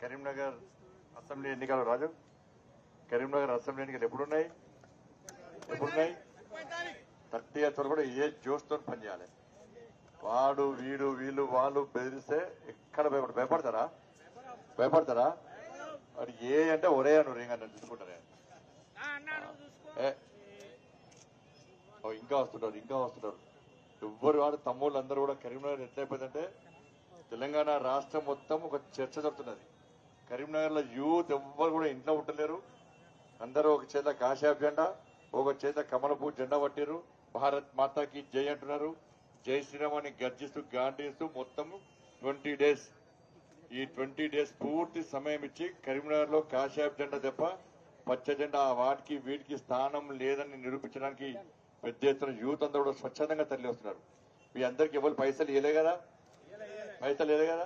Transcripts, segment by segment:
Karimnagar assembly ఎన్నికలు రాజు Karimnagar assembly ఎన్నికలు ఎప్పుడున్నాయి ఎప్పుడున్నాయి thirty years వరకు కూడా ఏ జోష్తో పనిచేయాలి వాడు వీడు వీళ్ళు వాళ్ళు బెదిరిస్తే ఎక్కడ భయపడ భయపడతారా భయపడతారా వాడు ఏ అంటే ఒరే అని రింగ్ అని చూసుకుంటారే ఏ ఓ, ఇంకా వస్తుంటారు ఇంకా వస్తుంటారు ఎవ్వరు వాడు తమ్ముళ్ళు అందరూ కూడా కరీంనగర్ ఎట్లయిపోయిందంటే తెలంగాణ రాష్ట్రం మొత్తం ఒక చర్చ జరుగుతున్నది కరీంనగర్ లో యూత్ ఎవ్వరు కూడా ఇంట్లో ఉండలేరు అందరూ ఒక చేత కాషాయ జెండా ఒక చేత కమలపూ జెండా పట్టారు భారత్ మాతాకి జై అంటున్నారు జై శ్రీరామ్ అని గర్జిస్తూ గాంధీస్తూ మొత్తం ట్వంటీ డేస్ ఈ ట్వంటీ డేస్ పూర్తి సమయం ఇచ్చి కరీంనగర్ లో కాషాయ జెండా తప్ప పచ్చ జెండా ఆ వాటికి వీటికి స్థానం లేదని నిరూపించడానికి పెద్ద ఎత్తున యూత్ అందరూ కూడా స్వచ్ఛందంగా తరలి వస్తున్నారు మీ అందరికి ఎవరు పైసలు ఇవ్వలే కదా పైసలు ఇవ్వలే కదా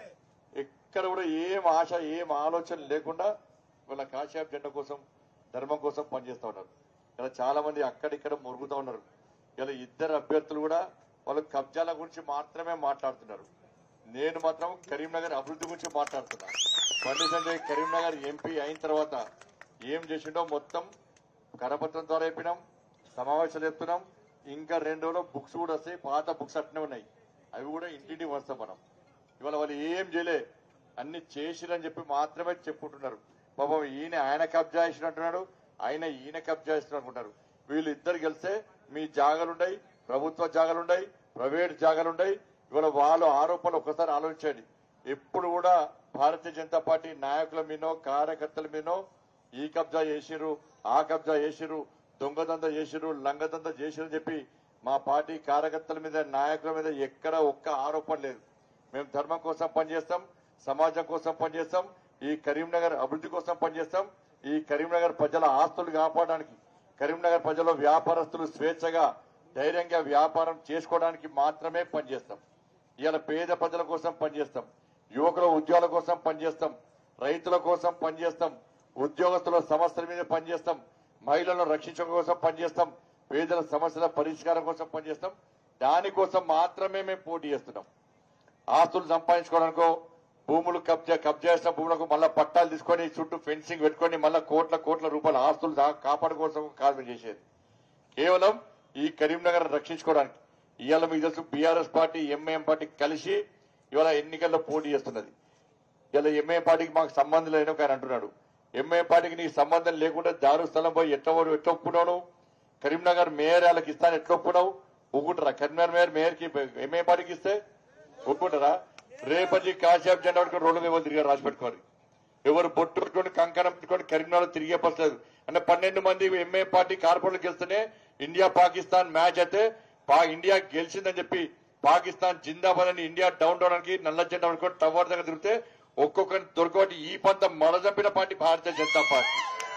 ఎక్కడ కూడా ఏం ఆశ ఏం ఆలోచన లేకుండా వాళ్ళ కాషాయ జెండా కోసం ధర్మం కోసం పనిచేస్తా ఉన్నారు ఇలా చాలా మంది అక్కడిక్కడ మురుగుతూ ఉన్నారు ఇలా ఇద్దరు అభ్యర్థులు కూడా వాళ్ళు కబ్జాల గురించి మాత్రమే మాట్లాడుతున్నారు నేను మాత్రం కరీంనగర్ అభివృద్ధి గురించి మాట్లాడుతున్నా బండి సంజయ్ కరీంనగర్ ఎంపీ అయిన తర్వాత ఏం చేసిండో మొత్తం కరపత్రం ద్వారా చెప్పినాం సమావేశాలు చెప్తున్నాం ఇంకా రెండు రోజులు బుక్స్ కూడా వస్తాయి పాత బుక్స్ అట్నే ఉన్నాయి అవి కూడా ఇంటింటికి వస్తాం మనం ఇవాళ వాళ్ళు ఏం చేయలే అన్ని చేసిరని చెప్పి మాత్రమే చెప్పుకుంటున్నారు పాపం ఈయన ఆయన కబ్జా చేసినట్టున్నాడు ఆయన ఈయన కబ్జా చేస్తున్నారు అనుకుంటారు వీళ్ళు ఇద్దరు గెలిస్తే మీ జాగాలుండయి ప్రభుత్వ జాగాలుండయి ప్రైవేట్ జాగాలుండయి ఇవాళ వాళ్ళ ఆరోపణలు ఒకసారి ఆలోచించండి ఎప్పుడు కూడా భారతీయ జనతా పార్టీ నాయకుల మీనో కార్యకర్తల మీనో ఈ కబ్జా చేసిరు ఆ కబ్జా చేసిరు దొంగదంద చేసిరు లంగదంద చేసిరు అని చెప్పి మా పార్టీ కార్యకర్తల మీద నాయకుల మీద ఎక్కడ ఒక్క ఆరోపణ లేదు మేము ధర్మం కోసం పనిచేస్తాం సమాజం కోసం పనిచేస్తాం ఈ కరీంనగర్ అభివృద్ధి కోసం పనిచేస్తాం ఈ కరీంనగర్ ప్రజల ఆస్తులు కాపాడడానికి కరీంనగర్ ప్రజల వ్యాపారస్తులు స్వేచ్ఛగా ధైర్యంగా వ్యాపారం చేసుకోవడానికి మాత్రమే పనిచేస్తాం ఇవాళ పేద ప్రజల కోసం పనిచేస్తాం యువకుల ఉద్యోగాల కోసం పనిచేస్తాం రైతుల కోసం పనిచేస్తాం ఉద్యోగస్తుల సమస్యల మీద పనిచేస్తాం మహిళలను రక్షించడం కోసం పనిచేస్తాం పేదల సమస్యల పరిష్కారం కోసం పనిచేస్తాం దానికోసం మాత్రమే మేము పోటీ చేస్తున్నాం ఆస్తులు సంపాదించుకోవడానికో భూములు కబ్జా కబ్జా చేసిన భూములకు మళ్ళా పట్టాలు తీసుకొని చుట్టూ ఫెన్సింగ్ పెట్టుకొని మళ్ళా కోట్ల కోట్ల రూపాయల ఆస్తులు దా- కాపాడు కోసం కాదు చేసేది కేవలం ఈ కరీంనగర్ రక్షించుకోవడానికి ఇవాళ మీకు తెలుసు బీఆర్ఎస్ పార్టీ ఎంఐఎం పార్టీ కలిసి ఇవాళ ఎన్నికల్లో పోటీ చేస్తున్నది ఇలా ఎంఐఎం పార్టీకి మాకు సంబంధం లేని ఒక ఆయన అంటున్నాడు ఎంఐఎం పార్టీకి నీకు సంబంధం లేకుండా దారు స్థలం పోయి ఎట్లా ఓడి- ఎట్లా ఒప్పుకున్నావు కరీంనగర్ మేయర్ వాళ్ళకి ఇస్తాను ఎట్లా ఒప్పుకున్నావు ఒప్పుకుంటారా కరీంనగర్ మేయర్ మేయర్ కి ఎంఐఎం పార్టీకి ఇస్తే ఒప్పుకుంటారా రేపటి కాశాప్ జెండా పట్టుకొని రోడ్డు మీద తిరిగి రాసి పెట్టుకోవాలి ఎవరు బొట్టు పెట్టుకొని కంకణం పెట్టుకొని కరీంనగర్ తిరిగే పసలేదు అంటే పన్నెండు మంది ఎంఏ పార్టీ కార్పొరేట్లు గెలిస్తేనే ఇండియా పాకిస్తాన్ మ్యాచ్ అయితే పా- ఇండియా గెలిచిందని చెప్పి పాకిస్తాన్ జిందాబాద్ అని ఇండియా డౌన్ డౌన్ అని నల్ల జెండా పట్టుకొని టవర్ దగ్గర తిరిగితే ఒక్కొక్కరిని దొరకబట్టి ఈ పంత మరజంపిన పార్టీ భారతీయ జనతా పార్టీ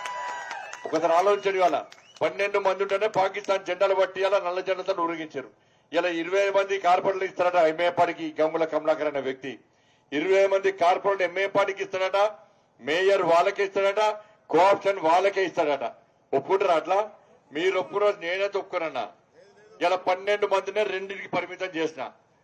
ఒకసారి ఆలోచించండి వాళ్ళ పన్నెండు మంది ఉంటేనే పాకిస్తాన్ జెండాలు పట్టి అలా నల్ల జెండాతో ఊరేగించారు ఇలా ఇరవై మంది కార్పొరేట్లు ఇస్తారట ఎంఏ పార్టీకి గంగుల కమలాకర్ అనే వ్యక్తి ఇరవై మంది కార్పొరేట్ ఎంఏ పార్టీకి ఇస్తాడట మేయర్ వాళ్ళకే ఇస్తాడట కోఆప్షన్ వాళ్ళకే ఇస్తాడట ఒప్పుకుంటారా అట్లా మీరు ఒప్పుకున్న నేనైతే ఒప్పుకోనన్నా ఇలా పన్నెండు మందినే రెండింటికి పరిమితం చేసిన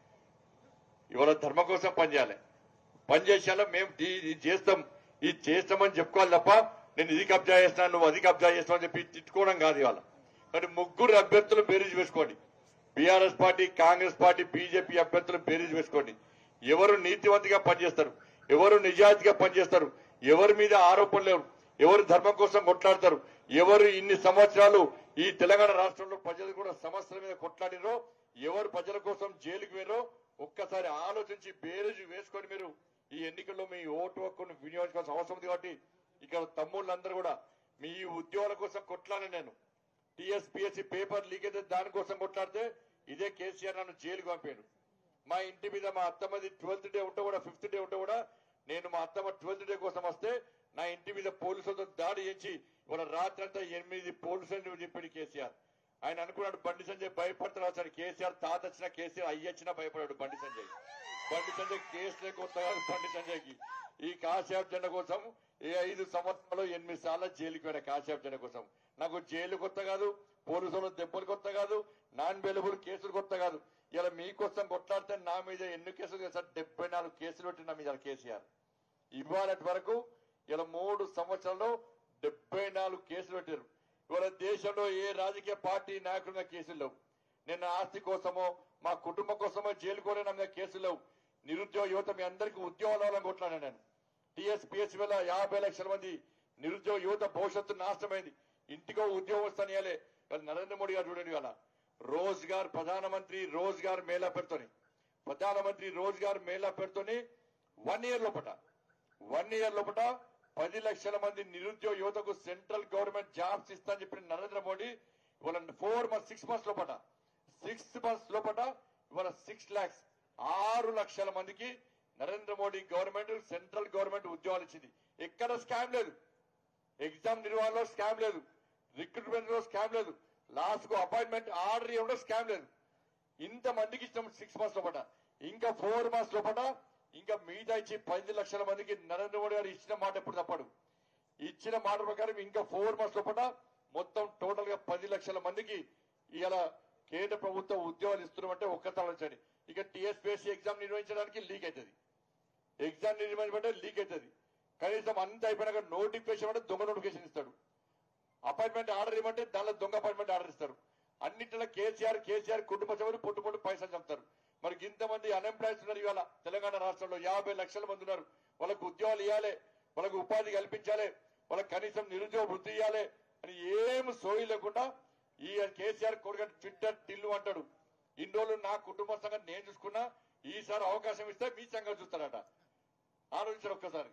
ఇవాళ ధర్మం కోసం పనిచేయాలి పని చేసేలా మేము ఈ- ఇది చేస్తాం ఇది చేస్తామని చెప్పుకోవాలి తప్ప నేను ఇది కబ్జా చేస్తాను నువ్వు అది కబ్జా చేస్తావు అని చెప్పి తిట్టుకోవడం కాదు ఇవాళ కానీ ముగ్గురు అభ్యర్థులు బేరీజ్ వేసుకోండి BRS party Congress party BJP అభ్యర్థులు బేరీజ్ వేసుకోండి ఎవరు నీతివంతిగా పనిచేస్తారు ఎవరు నిజాయితీగా పనిచేస్తారు ఎవరి మీద ఆరోపణలు లేవు ఎవరు ధర్మం కోసం కొట్లాడతారు ఎవరు ఇన్ని సంవత్సరాలు ఈ తెలంగాణ రాష్ట్రంలో ప్రజలు కూడా సమస్యల మీద కొట్లాడిరో ఎవరు ప్రజల కోసం జైలుకు వేరో ఒక్కసారి ఆలోచించి బేరేజు వేసుకొని మీరు ఈ ఎన్నికల్లో మీ ఓటు హక్కును వినియోగించుకోవాల్సిన అవసరం ఉంది కాబట్టి ఇక్కడ తమ్ముళ్ళందరూ కూడా మీ ఉద్యోగాల కోసం కొట్లాడిన నేను టీఎస్పీఎస్సీ పేపర్ లీక్ అయితే దానికోసం కొట్లాడితే ఇదే కేసీఆర్ నన్ను జైలుకు పంపాడు మా ఇంటి మీద మా అత్తమ్మది ట్వెల్త్ డే ఉంటే కూడా ఫిఫ్త్ డే ఉంటే కూడా నేను మా అత్తమ్మ ట్వెల్త్ డే కోసం వస్తే నా ఇంటి మీద పోలీసులతో దాడి చేసి ఇవాళ రాత్రి అంతా ఎనిమిది పోలీసులు చెప్పాడు కేసీఆర్ ఆయన అనుకున్నాడు బండి సంజయ్ భయపడతాడు అసలు కేసీఆర్ తాత వచ్చినా కేసీఆర్ అయ్యొచ్చినా భయపడాడు బండి సంజయ్ బండి సంజయ్ కేసులే కొత్త కాదు బండి సంజయ్కి ఈ కాశ్యాప్ జెండా కోసం ఈ ఐదు సంవత్సరాలు ఎనిమిది సార్లు జైలుకి పోయిన కాశ్యాప్ జెండా కోసం నాకు జైలు కొత్త కాదు పోలీసులు దెబ్బలు కొత్త కాదు నాన్ బెలబుల్ కేసులు కొత్త కాదు ఇలా మీకోసం కొట్లాడితే నా మీద ఎన్ని కేసులు సార్ డెబ్బై నాలుగు కేసులు పెట్టి నా మీద కేసీఆర్ ఇవాళటి వరకు ఇలా మూడు సంవత్సరాల్లో డెబ్బై నాలుగు కేసులు పెట్టారు ఇవాళ దేశంలో ఏ రాజకీయ పార్టీ నాయకుల మీద కేసులు లేవు నిన్న ఆస్తి కోసమో మా కుటుంబం కోసమో జైలుకోలే నా మీద కేసులు లేవు నిరుద్యోగ యువత మీ అందరికీ ఉద్యోగాలను కొట్లాడాను నేను టీఎస్పీఎస్ వల్ల యాభై లక్షల మంది నిరుద్యోగ యువత భవిష్యత్తు నాశనమైంది ఇంటికో ఉద్యోగం వస్తానియాలే ఇవాళ నరేంద్ర మోడీ గారు చూడండి ఇవాళ రోజ్గార్ ప్రధానమంత్రి రోజ్గార్ మేళా పేరుతోని ప్రధానమంత్రి రోజ్గార్ మేళా పేరుతోని వన్ ఇయర్ లోపట వన్ ఇయర్ లోపల పది లక్షల మంది నిరుద్యోగ యువతకు సెంట్రల్ గవర్నమెంట్ జాబ్స్ ఇస్తా అని చెప్పిన నరేంద్ర మోడీ ఇవాళ ఫోర్ మంత్స్ సిక్స్ మంత్స్ లోపల సిక్స్ మంత్స్ లోపల ఇవాళ సిక్స్ లాక్స్ ఆరు లక్షల మందికి Narendra Modi government central government ఉద్యోగాలు ఇచ్చింది ఎక్కడ స్కామ్ లేదు ఎగ్జామ్ నిర్వహణలో స్కామ్ లేదు రిక్రూట్మెంట్ లో స్కామ్ లేదు లాస్ట్ కు అపాయింట్మెంట్ ఆర్డర్ ఇవ్వడం స్కామ్ లేదు ఇంత మందికి ఇష్టం సిక్స్ మంత్స్ లోపల ఇంకా ఫోర్ మంత్స్ లోపల ఇంకా మిగతా ఇచ్చి పది లక్షల మందికి నరేంద్ర మోడీ గారు ఇచ్చిన మాట ఎప్పుడు తప్పడు ఇచ్చిన మాట ప్రకారం ఇంకా ఫోర్ మంత్స్ లోపల మొత్తం టోటల్ గా పది లక్షల మందికి ఇలా కేంద్ర ప్రభుత్వం ఉద్యోగాలు ఇస్తున్నామంటే ఒక్క తలంచండి ఇక టీఎస్పీఎస్సీ ఎగ్జామ్ నిర్వహించడానికి లీక్ అవుతుంది ఎగ్జామ్ నిర్వహించమంటే లీక్ అవుతుంది కనీసం అంత అయిపోయినాక నోటిఫికేషన్ అంటే దొంగ నోటిఫికేషన్ ఇస్తాడు అపాయింట్మెంట్ ఆర్డర్ ఇవ్వమంటే దానిలో దొంగ అపాయింట్మెంట్ ఆర్డర్ ఇస్తారు అన్నింటిలో కేసీఆర్ కేసీఆర్ కుటుంబ సభ్యులు పొట్టు పొట్టు పైసలు చంపుతారు మరి ఇంతమంది అన్ఎంప్లాయ్స్ ఉన్నారు ఇవాళ తెలంగాణ రాష్ట్రంలో యాభై లక్షల మంది ఉన్నారు వాళ్ళకు ఉద్యోగాలు ఇవ్వాలి వాళ్ళకు ఉపాధి కల్పించాలి వాళ్ళకి కనీసం నిరుద్యోగ వృద్ధి ఇవ్వాలి అని ఏం సోయి లేకుండా ఈ కేసీఆర్ కొడుకు ట్విట్టర్ టిల్లు అంటాడు ఇన్ని రోజులు నా కుటుంబ సంగతి నేను చూసుకున్నా ఈసారి అవకాశం ఇస్తే మీ సంగతి చూస్తారట ఆలోచించారు ఒక్కసారి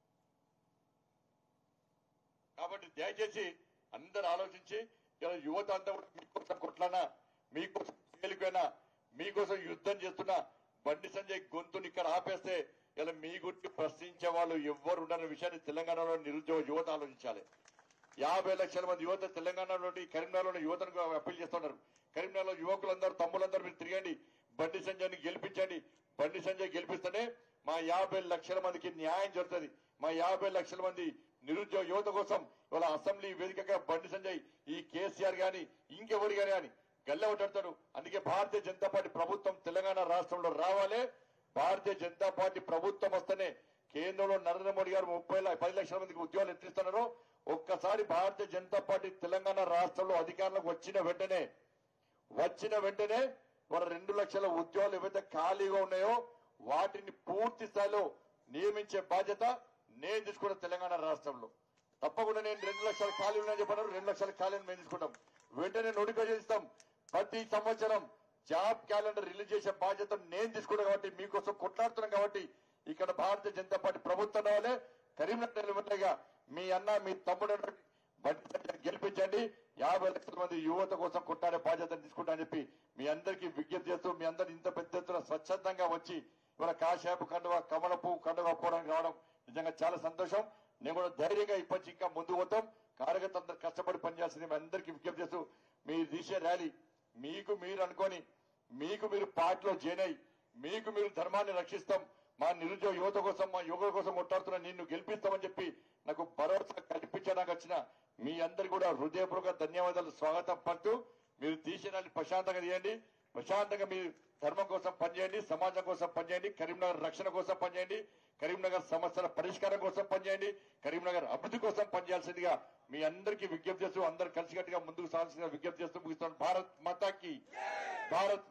కాబట్టి దయచేసి అందరు ఆలోచించి ఇలా యువత అంతా కూడా మీకోసం కొట్లానా మీకోసం తేలికైనా మీకోసం యుద్ధం చేస్తున్నా బండి సంజయ్ గొంతుని ఇక్కడ ఆపేస్తే ఇలా మీ గురించి ప్రశ్నించే వాళ్ళు ఎవ్వరు ఉండని విషయాన్ని తెలంగాణలో నిరుద్యోగ యువత ఆలోచించాలి యాభై లక్షల మంది యువత తెలంగాణలో కరీంనగర్లో యువతను అప్పీల్ చేస్తున్నారు కరీంనగర్లో యువకులందరూ తమ్ములందరూ మీరు తిరగండి బండి సంజయ్ని గెలిపించండి బండి సంజయ్ గెలిపిస్తేనే మా యాభై లక్షల మందికి న్యాయం జరుగుతుంది మా యాభై లక్షల మంది నిరుద్యోగ యువత కోసం ఇవాళ అసెంబ్లీ వేదికగా బండి సంజయ్ ఈ కేసీఆర్ గాని ఇంకెవరు గాని అని గల్లెవటాడతాడు అందుకే భారతీయ జనతా పార్టీ ప్రభుత్వం తెలంగాణ రాష్ట్రంలో రావాలి భారతీయ జనతా పార్టీ ప్రభుత్వం వస్తేనే కేంద్రంలో నరేంద్ర మోడీ గారు ముప్పై ల- పది లక్షల మందికి ఉద్యోగాలు ఎత్తిస్తున్నారో ఒక్కసారి భారతీయ జనతా పార్టీ తెలంగాణ రాష్ట్రంలో అధికారంలోకి వచ్చిన వెంటనే వచ్చిన వెంటనే మన రెండు లక్షల ఉద్యోగాలు ఏవైతే ఖాళీగా ఉన్నాయో వాటిని పూర్తి స్థాయిలో నియమించే బాధ్యత నేను తీసుకున్న తెలంగాణ రాష్ట్రంలో తప్పకుండా నేను రెండు లక్షల ఖాళీ ఉన్నాయని చెప్పాను రెండు లక్షల ఖాళీని మేము తీసుకుంటాం వెంటనే నోటిఫికేషన్ ఇస్తాం ప్రతి సంవత్సరం జాబ్ క్యాలెండర్ రిలీజ్ చేసే బాధ్యత నేను తీసుకున్నాను కాబట్టి మీకోసం కొట్లాడుతున్నాం కాబట్టి ఇక్కడ భారతీయ జనతా పార్టీ ప్రభుత్వం రావాలి కరీంనగర్ ఎమ్మెల్యేగా మీ అన్న మీ తమ్ముడు బండి సంజయ్ గెలిపించండి యాభై లక్షల మంది యువత కోసం కొట్టాడే బాధ్యత తీసుకుంటా అని చెప్పి మీ అందరికీ విజ్ఞప్తి చేస్తూ మీ అందరు ఇంత పెద్ద ఎత్తున స్వచ్ఛందంగా వచ్చి ఇవాళ కాశాపు కండువ కమల పువ్వు కండువ పోవడానికి రావడం నిజంగా చాలా సంతోషం నేను కూడా ధైర్యంగా ఇప్పటి ఇంకా ముందు పోతాం కార్యకర్త అందరు కష్టపడి పనిచేయాల్సింది మీ అందరికీ విజ్ఞప్తి చేస్తూ మీరు తీసే ర్యాలీ మీకు మీరు అనుకొని మీకు మీరు పార్టీలో జాయిన్ అయ్యి మీకు మీరు ధర్మాన్ని రక్షిస్తాం మా నిరుద్యోగ యువత కోసం మా యువకుల కోసం కొట్టాడుతున్న నిన్ను గెలిపిస్తామని చెప్పి నాకు భరోసా కల్పించడానికి వచ్చిన మీ అందరు కూడా హృదయపూర్వక ధన్యవాదాలు స్వాగతం పడుతూ మీరు తీసిన ప్రశాంతంగా తీయండి ప్రశాంతంగా మీ ధర్మం కోసం పనిచేయండి సమాజం కోసం పనిచేయండి కరీంనగర్ రక్షణ కోసం పనిచేయండి కరీంనగర్ సమస్యల పరిష్కారం కోసం పనిచేయండి కరీంనగర్ అభివృద్ధి కోసం పనిచేయాల్సిందిగా మీ అందరికీ విజ్ఞప్తి చేస్తూ అందరు కలిసికట్టుగా ముందుకు సాగాల్సిందిగా విజ్ఞప్తి చేస్తూ ముగిస్తాను భారత్ మాతాకి భారత్